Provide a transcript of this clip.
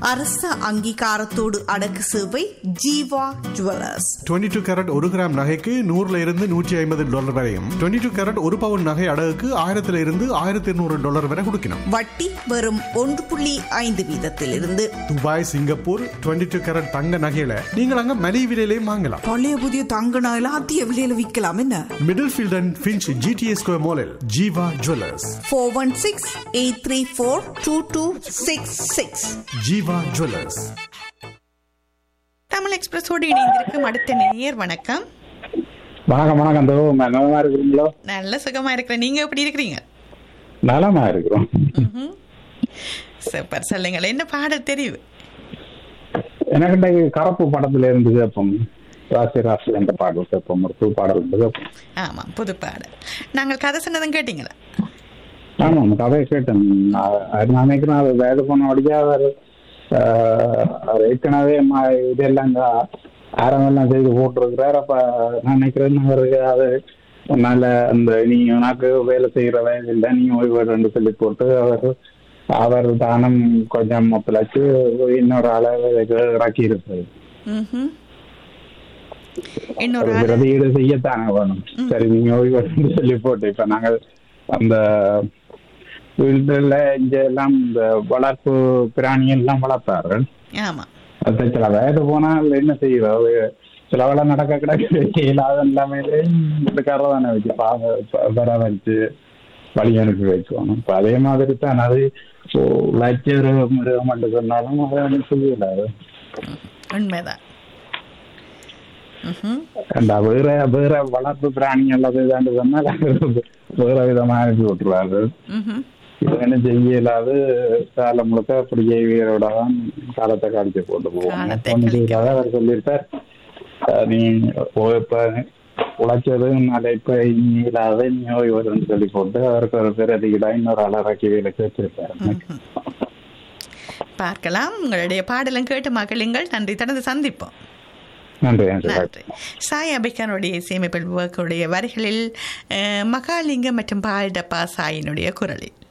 அரச அங்கீகாரத்தோடு அடக்கு சேவை ஜீவா ஜுவல்லர்ஸ் 22 டூ கேரட் ஒரு கிராம் நகைக்கு நூறுல இருந்து நூற்றி ஐம்பது டாலர் வரையும் 22 டூ கேரட் ஒரு பவுன் நகை அடகுக்கு ஆயிரத்துல இருந்து ஆயிரத்தி இருநூறு டாலர் வரை கொடுக்கணும் வட்டி வெறும் ஒன்று புள்ளி ஐந்து வீதத்திலிருந்து துபாய் சிங்கப்பூர் 22 டூ கேரட் தங்க நகையில நீங்கள் அங்க மலிவு விலையிலையும் வாங்கலாம் பழைய புதிய தங்க நகைலாம் அதிக விலையில விற்கலாம் என்ன Middlefield and Finch GTS square மாலில் Jeeva jewellers four one six eight three four two two six six Jeeva jewellers Tamil எக்ஸ்பிரஸோடு இணைந்திருக்கும் அடுத்த நேயர் வணக்கம் வணக்கம் வணக்கம் தோ நலமா இருக்கிறீங்களோ நல்ல சுகமா இருக்கிறேன் நீங்க எப்படி இருக்கிறீங்க நலமா இருக்கிறோம் சூப்பர் சொல்லுங்கள் என்ன பாடல் தெரியுது எனக்கு இன்றைக்கு கரப்பு படத்துல இருந்து கேட்போம் ராசி ராசி என்ற பாடல் கேட்போம் ஒரு புது பாடல் இருந்து கேட்போம் ஆமாம் புது பாடல் நாங்கள் கதை சொன்னதும் கேட்டீங்களா ஆமாம் கதையை கேட்டேன் நான் நான் நினைக்கிறேன் அது வேலை போன வழியா அவர் ஆஹ், அவர் ஏற்கனவே ம- இதெல்லாம் இந்த ஆரம்பெல்லாம் செய்து போட்டிருக்கிறார் அப்ப நான் நினைக்கிறேன் அவருக்கு அது நல்ல அந்த நீ உனக்கு வேலை செய்யற வயது இல்லை நீ ஓய்வு சொல்லி போட்டு அவர் அவர் தானம் கொஞ்சம் ஒத்துழைச்சு இன்னொரு ஆளை இறக்கி இருப்பாரு ம்ஹும். இன்னொரு ஒரு ஆள் பிரதியீடு செய்யத்தானே வேணும் சரி நீங்க ஓய்வு எடுத்து சொல்லி போட்டு இப்ப நாங்கள் அந்த வீட்டுல இங்க எல்லாம் இந்த வளர்ப்பு பிராணி எல்லாம் வளர்ப்பாரு ஆமா அது சில வயது போனால் என்ன செய்யறது சில வேலை நடக்க கிடக்கு இல்லாத எல்லாமே வீட்டுக்காரர் தானே வச்சு பாக வர வச்சு வழி அனுப்பி வச்சுக்கணும் இப்ப அதே மாதிரி தான் அது உழைச்சி ஒரு மிருகம் மட்டும் சொன்னாலும் அதை ஒன்றும் செய்யல அது உண்மைதான் ம்ஹும். அந்த வேற வேற வளர்ப்பு பிராணி அல்லது இதாண்டு சொன்னால் அது வேற விதமா அனுப்பி விட்டுருவாரு ம்ஹும். இது என்ன செய்ய இல்லாது காலம் முழுக்க அப்படி ஜெய்வியரோட தான் காலத்தை கழிச்சு போட்டு போவோம் காலத்தை ஒண்ணும் கழிக்க. செய்யாத அவர் சொல்லியிருப்பார் அஹ் நீ ஓ- இப்ப உழைச்சது நல்ல இப்ப நீ இல்லாத நீ ஓய்வு வரும்னு சொல்லி போட்டு அவருக்கு ஒரு பிரதியிடா இன்னொரு ஆள் இறக்கி வேலை வச்சிருப்பாரு பார்க்கலாம் உங்களுடைய பாடலும் கேட்டு மகிழுங்கள் நன்றி தொடர்ந்து சந்திப்போம் நன்றி நன்றி நன்றி சாய் அபிகானுடைய இசையமைப்பில் உடைய வரிகளில் அஹ், மகாலிங்கம் மற்றும் பால்டப்பா சாயினுடைய குரலில்